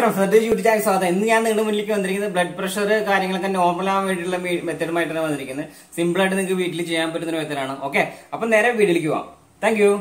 YouTube channel സ്വാഗതം ഇന്ന് ഞാൻ നിങ്ങളുടെ മുന്നിലേക്ക് വന്നിരിക്കുന്നത് ബ്ലഡ് പ്രഷർ കാര്യങ്ങളൊക്കെ നോർമൽ ആവാൻ വേണ്ടിയിട്ടുള്ള മെത്തഡുമായിട്ടാണ് വന്നിരിക്കുന്നത് സിമ്പിൾ ആയിട്ട് നിങ്ങൾക്ക് വീട്ടിൽ ചെയ്യാൻ പറ്റുന്ന മെത്തഡാണ് ഓക്കെ അപ്പൊ നേരെ വീട്ടിലേക്ക് പോവാം താങ്ക് യു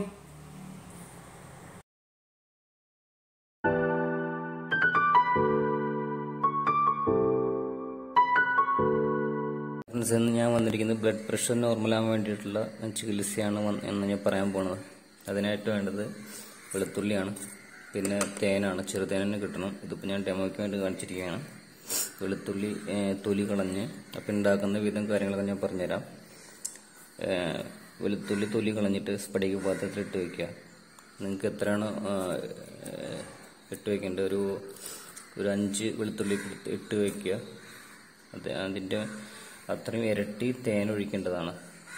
ഫ്രണ്ട്സ് ഇന്ന് ഞാൻ വന്നിരിക്കുന്നത് ബ്ലഡ് പ്രഷർ നോർമൽ ആവാൻ വേണ്ടിയിട്ടുള്ള ചികിത്സയാണ് വന്ന് എന്ന് ഞാൻ പറയാൻ പോണത് അതിനായിട്ട് വേണ്ടത് വെളുത്തുള്ളിയാണ് പിന്നെ തേനാണ് ചെറുതേൻ തന്നെ കിട്ടണം ഇതിപ്പോൾ ഞാൻ ഡെമോയ്ക്ക് വേണ്ടി കാണിച്ചിരിക്കുകയാണ് വെളുത്തുള്ളി ഏഹ്, തൊലി കളഞ്ഞ് അപ്പം ഉണ്ടാക്കുന്ന വിധം കാര്യങ്ങളൊക്കെ ഞാൻ പറഞ്ഞുതരാം ഏഹ്, വെളുത്തുള്ളി തൊലി കളഞ്ഞിട്ട് സ്പടിക പാത്രത്തിൽ ഇട്ട് വയ്ക്കുക നിങ്ങൾക്ക് എത്രയാണ് ആഹ്, ഏഹ്, ഇട്ട് വയ്ക്കേണ്ടത് ഒരു ഒരു അഞ്ച് വെളുത്തുള്ളി ഇട്ട് ഇട്ട് വയ്ക്കുക അത് അതിൻ്റെ അത്രയും ഇരട്ടി തേൻ ഒഴിക്കേണ്ടതാണ്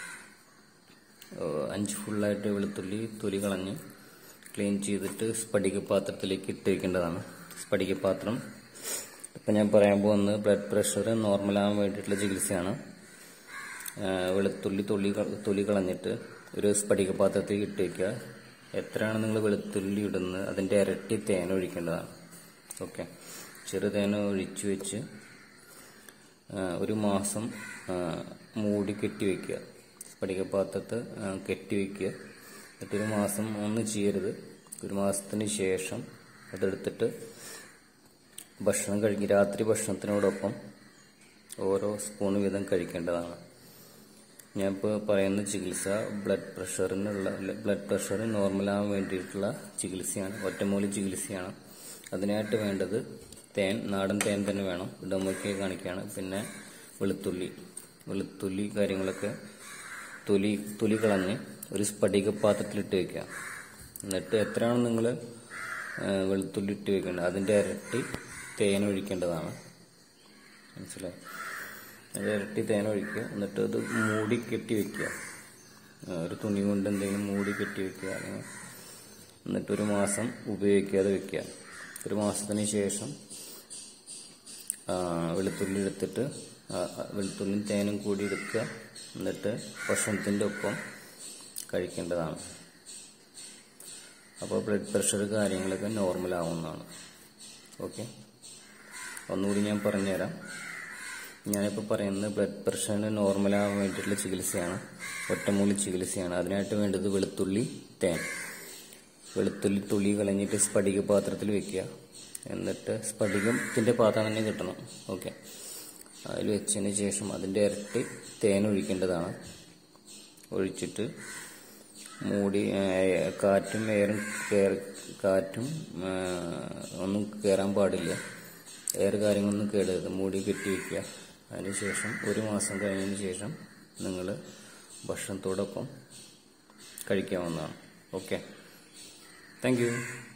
ഓ, അഞ്ച് ഫുള്ളായിട്ട് വെളുത്തുള്ളി തൊലി കളഞ്ഞ് ക്ലീൻ ചെയ്തിട്ട് സ്ഫടിക പാത്രത്തിലേക്ക് ഇട്ട് വയ്ക്കേണ്ടതാണ് സ്ഫടിക പാത്രം ഇപ്പം ഞാൻ പറയാൻ പോകുന്നത് ബ്ലഡ് പ്രഷർ നോർമലാകാൻ വേണ്ടിയിട്ടുള്ള ചികിത്സയാണ് ആ, വെളുത്തുള്ളി തൊലി ക- തൊലി കളഞ്ഞിട്ട് ഒരു സ്ഫടിക പാത്രത്തിൽ ഇട്ട് വയ്ക്കുക എത്രയാണ് നിങ്ങൾ വെളുത്തുള്ളി ഇടുന്നത് അതിൻ്റെ ഇരട്ടി തേൻ ഒഴിക്കേണ്ടതാണ് ഓക്കെ ചെറുതേന ഒഴിച്ചു വെച്ച് ആ, ഒരു മാസം ആ, മൂടി കെട്ടി വെക്കുക സ്ഫടികപാത്രത്ത് ആ, കെട്ടി വെക്കുക എന്നിട്ട് ഒരു മാസം ഒന്നും ചെയ്യരുത് ഒരു മാസത്തിന് ശേഷം അതെടുത്തിട്ട് ഭക്ഷണം കഴിക്കും രാത്രി ഭക്ഷണത്തിനോടൊപ്പം ഓരോ സ്പൂൺ വീതം കഴിക്കേണ്ടതാണ് ഞാനിപ്പോൾ പറയുന്ന ചികിത്സ ബ്ലഡ് പ്രഷറിനുള്ള ബ്ലഡ് പ്രഷർ നോർമലാകാൻ വേണ്ടിയിട്ടുള്ള ചികിത്സയാണ് ഒറ്റമൂലി ചികിത്സയാണ് അതിനായിട്ട് വേണ്ടത് തേൻ നാടൻ തേൻ തന്നെ വേണം ഇടമൊക്കെ കാണിക്കുകയാണ് പിന്നെ വെളുത്തുള്ളി വെളുത്തുള്ളി കാര്യങ്ങളൊക്കെ തൊലി തൊലി കളഞ്ഞ് ഒരു സ്ഫടിക പാത്രത്തിലിട്ട് വെക്കുക എന്നിട്ട് എത്രയാണ് നിങ്ങൾ വെളുത്തുള്ളി ഇട്ട് വെക്കേണ്ടത് അതിൻ്റെ ഇരട്ടി തേൻ ഒഴിക്കേണ്ടതാണ് മനസ്സിലായി അത് ഇരട്ടി തേൻ ഒഴിക്കുക എന്നിട്ട് അത് മൂടി കെട്ടി വെക്കുക ആ, ഒരു തുണി കൊണ്ട് എന്തെങ്കിലും മൂടി കെട്ടി വെക്കുക അല്ലെങ്കിൽ എന്നിട്ട് ഒരു മാസം ഉപയോഗിക്കാതെ വെക്കുക ഒരു മാസത്തിന് ശേഷം ആ, വെളുത്തുള്ളി എടുത്തിട്ട് ആ, ആ, വെളുത്തുള്ളിയും തേനും കൂടി എടുക്കുക എന്നിട്ട് ഭക്ഷണത്തിൻ്റെ ഒപ്പം കഴിക്കേണ്ടതാണ് അപ്പോൾ ബ്ലഡ് പ്രഷർ കാര്യങ്ങളൊക്കെ നോർമൽ ആവുന്നതാണ് ഓക്കെ ഒന്നുകൂടി ഞാൻ പറഞ്ഞുതരാം ഞാനിപ്പോൾ പറയുന്നത് ബ്ലഡ് പ്രഷറിന് നോർമലാകാൻ വേണ്ടിയിട്ടുള്ള ചികിത്സയാണ് ഒറ്റമൂലി ചികിത്സയാണ് അതിനായിട്ട് വേണ്ടത് വെളുത്തുള്ളി തേൻ വെളുത്തുള്ളി തുള്ളി കളഞ്ഞിട്ട് സ്ഫടിക പാത്രത്തിൽ വെക്കുക എന്നിട്ട് സ്ഫടികത്തിൻ്റെ പാത്രം തന്നെ കിട്ടണം ഓക്കെ അതിൽ വെച്ചതിന് ശേഷം അതിൻ്റെ ഇരട്ടി തേൻ ഒഴിക്കേണ്ടതാണ് ഒഴിച്ചിട്ട് മൂടി ആ, കാറ്റും എയറും കയറി കാറ്റും ആ, ഒന്നും കയറാൻ പാടില്ല എയർ കാര്യങ്ങളൊന്നും കേടരുത് മൂടി കെട്ടി വയ്ക്കുക അതിനുശേഷം ഒരു മാസം കഴിഞ്ഞതിന് ശേഷം നിങ്ങൾ ഭക്ഷണത്തോടൊപ്പം കഴിക്കാവുന്നതാണ് ഓക്കെ താങ്ക് യു